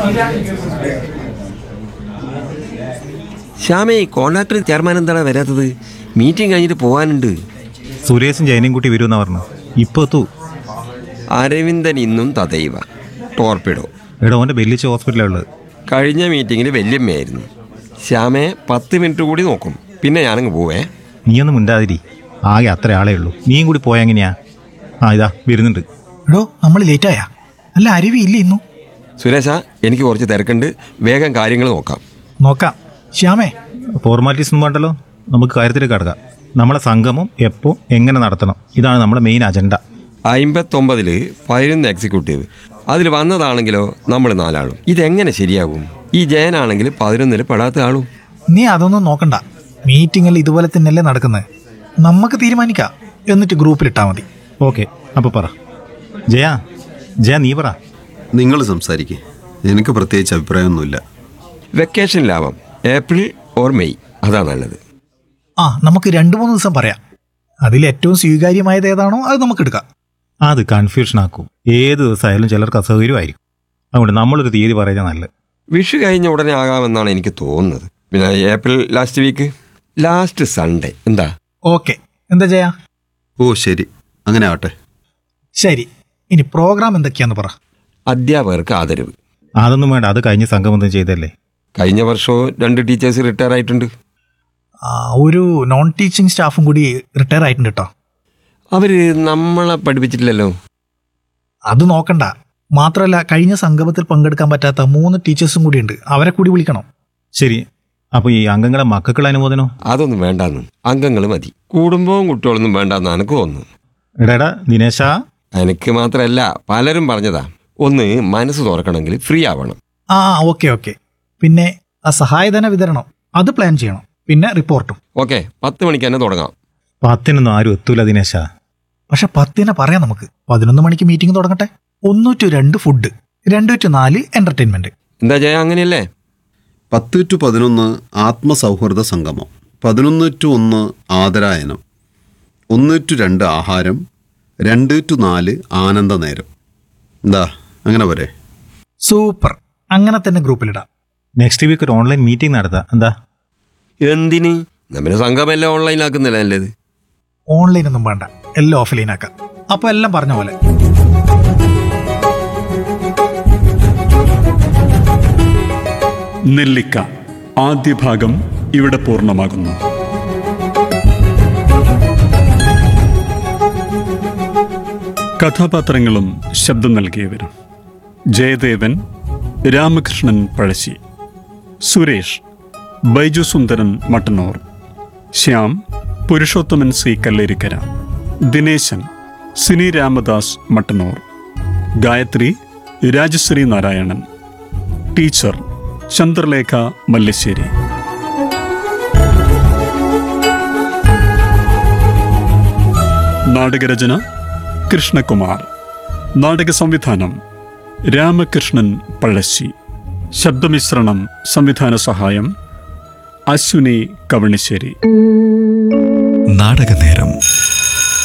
ശ്യാമേ contractor chairman എന്താണ് വരാത്തത് മീറ്റിംഗ് കഴിഞ്ഞിട്ട് പോകാനുണ്ട് സുരേഷും ജയനും കൂട്ടി വരുമെന്നാ പറഞ്ഞു ഇപ്പൊ എത്തൂ അരവിന്ദൻ ഇന്നും തതൈവ ടോർപ്പിഡോ എടാ ഓൻ്റെ ബെല്ലിച്ച ഹോസ്പിറ്റലാണ് ഉള്ളത് കഴിഞ്ഞ മീറ്റിങ്ങിൽ വല്യമ്മയായിരുന്നു ശ്യാമയെ പത്ത് മിനിറ്റ് കൂടി നോക്കും പിന്നെ ഞാനങ്ങ് പോവേ നീയൊന്നും മിണ്ടാതിരി ആകെ അത്ര ആളേ ഉള്ളൂ നീയും കൂടി പോയാ എങ്ങനെയാ ആ ഇതാ വരുന്നുണ്ട് എടോ നമ്മൾ ലേറ്റായ അല്ല അരുവി ഇല്ല ഇന്നു സുരേഷ എനിക്ക് കുറച്ച് തിരക്കുണ്ട് വേഗം കാര്യങ്ങൾ നോക്കാം നോക്കാം ശ്യാമേ ഫോർമാലിറ്റീസ് ഒന്നും വേണ്ടല്ലോ നമുക്ക് കാര്യത്തിലേക്ക് കടക്കാം നമ്മളെ സംഗമം എപ്പോൾ എങ്ങനെ നടത്തണം ഇതാണ് നമ്മുടെ മെയിൻ അജണ്ട അമ്പത്തൊമ്പതില് പതിനൊന്ന് എക്സിക്യൂട്ടീവ് അതിൽ വന്നതാണെങ്കിലോ നമ്മൾ നാലാളും ഇതെങ്ങനെ ശരിയാകും ഈ ജയനാണെങ്കിൽ പതിനൊന്നിൽ പെടാത്ത ആളും നീ അതൊന്നും നോക്കണ്ട മീറ്റിങ്ങിൽ ഇതുപോലെ തന്നെയല്ലേ നടക്കുന്നത് നമുക്ക് തീരുമാനിക്കാം എന്നിട്ട് ഗ്രൂപ്പിലിട്ടാ മതി ഓക്കെ അപ്പോൾ പറ ജയ ജയ നീ പറ നിങ്ങൾ സംസാരിക്കേ എനിക്ക് പ്രത്യേകിച്ച് അഭിപ്രായമൊന്നുമില്ല വെക്കേഷനിലാവാം ഏപ്രിൽ ഓർ മെയ് അതാ നല്ലത് ആ നമുക്ക് രണ്ട് മൂന്ന് ദിവസം പറയാം അതിൽ ഏറ്റവും സ്വീകാര്യമായത് ഏതാണോ അത് നമുക്ക് എടുക്കാം അത് കൺഫ്യൂഷൻ ആക്കും ഏത് ദിവസമായാലും ചിലർക്ക് അസൗകര്യമായിരിക്കും അതുകൊണ്ട് നമ്മളൊരു തീയതി പറയുന്നത് നല്ലത് വിഷു കഴിഞ്ഞ ഉടനെ ആകാമെന്നാണ് എനിക്ക് തോന്നുന്നത് പിന്നെ April last week last Sunday എന്താ ഓക്കെ എന്താ ചെയ്യാ ഓ ശരി അങ്ങനെ ആവട്ടെ ശരി ഇനി പ്രോഗ്രാം എന്തൊക്കെയാന്ന് പറ അധ്യാപകർക്ക് ആദരവ് അതൊന്നും വേണ്ട അത് കഴിഞ്ഞ് സംഗമം ചെയ്തല്ലേ കഴിഞ്ഞ വർഷവും രണ്ട് ടീച്ചേഴ്സ് റിട്ടയർ ആയിട്ടുണ്ട് ആ, ഒരു നോൺ ടീച്ചിങ് സ്റ്റാഫും കൂടി റിട്ടയർ ആയിട്ടുണ്ട് കേട്ടോ അവര് നമ്മളെ പഠിപ്പിച്ചിട്ടില്ലല്ലോ അത് നോക്കണ്ട മാത്രമല്ല കഴിഞ്ഞ സംഗമത്തിൽ പങ്കെടുക്കാൻ പറ്റാത്ത മൂന്ന് ടീച്ചേഴ്സും കൂടി ഉണ്ട് അവരെ കൂടി വിളിക്കണം ശരി അപ്പോൾ ഈ അംഗങ്ങളെ മക്കൾക്കുള്ള അനുമോദനോ അതൊന്നും വേണ്ടാന്ന് അംഗങ്ങൾ മതി കുടുംബവും കുട്ടികളൊന്നും വേണ്ടെന്ന് എനിക്ക് തോന്നുന്നു എടാ ദിനേശ എനിക്ക് മാത്രമല്ല പലരും പറഞ്ഞതാ ഒന്ന് മനസ്സ് തുറക്കണമെങ്കിൽ ഫ്രീ ആവണം ആ ഓക്കെ ഓക്കെ പിന്നെ ആ സഹായധന വിതരണം അത് പ്ലാൻ ചെയ്യണം പിന്നെ റിപ്പോർട്ടും ഓക്കെ പത്ത് മണിക്ക് തന്നെ തുടങ്ങാം പത്തിനൊന്നും ആരും എത്തൂല ദിനേശ പക്ഷെ പത്തിനെ പറയാം നമുക്ക് പതിനൊന്ന് മണിക്ക് മീറ്റിംഗ് തുടങ്ങട്ടെ ഒന്ന് ടു രണ്ട് ഫുഡ് രണ്ട് ടു നാല് എന്റർടൈൻമെന്റ് എന്താ ജയ അങ്ങനെയല്ലേ പത്ത് ടു പതിനൊന്ന് ആത്മസൗഹൃദ സംഗമം പതിനൊന്ന് ടു ഒന്ന് ആദരായനം ഒന്ന് ടു രണ്ട് ആഹാരം രണ്ട് ടു നാല് ആനന്ദ നേരം എന്താ അങ്ങനെ പോരെ സൂപ്പർ അങ്ങനെ തന്നെ ഗ്രൂപ്പിലിടാം നെക്സ്റ്റ് വീക്ക് ഒരു ഓൺലൈൻ മീറ്റിംഗ് നടത്താം എന്താ എന്തിന് നമ്മുടെ സംഘമെല്ലാം ഓൺലൈനാക്കുന്നില്ല നല്ലത് ഓൺലൈൻ ഒന്നും വേണ്ട എല്ലാം ഓഫ്ലൈൻ ആക്കാം അപ്പൊ എല്ലാം പറഞ്ഞ പോലെ നെല്ലിക്ക ആദ്യ ഭാഗം ഇവിടെ പൂർണ്ണമാകുന്നു കഥാപാത്രങ്ങളും ശബ്ദം നൽകിയവരും ജയദേവൻ രാമകൃഷ്ണൻ പഴശ്ശി സുരേഷ് ബൈജു സുന്ദരൻ മട്ടന്നൂർ ശ്യാം പുരുഷോത്തമൻ സി കല്ലേരിക്കര ദിനേശൻ സിനി രാമദാസ് മട്ടന്നൂർ ഗായത്രി രാജശ്രീ നാരായണൻ ടീച്ചർ ചന്ദ്രലേഖ മല്ലശ്ശേരി നാടകരചന കൃഷ്ണകുമാർ നാടക സംവിധാനം രാമകൃഷ്ണൻ പഴശ്ശി ശബ്ദമിശ്രണം സംവിധാന സഹായം അശ്വിനി കവണിശ്ശേരി നാടകനേരം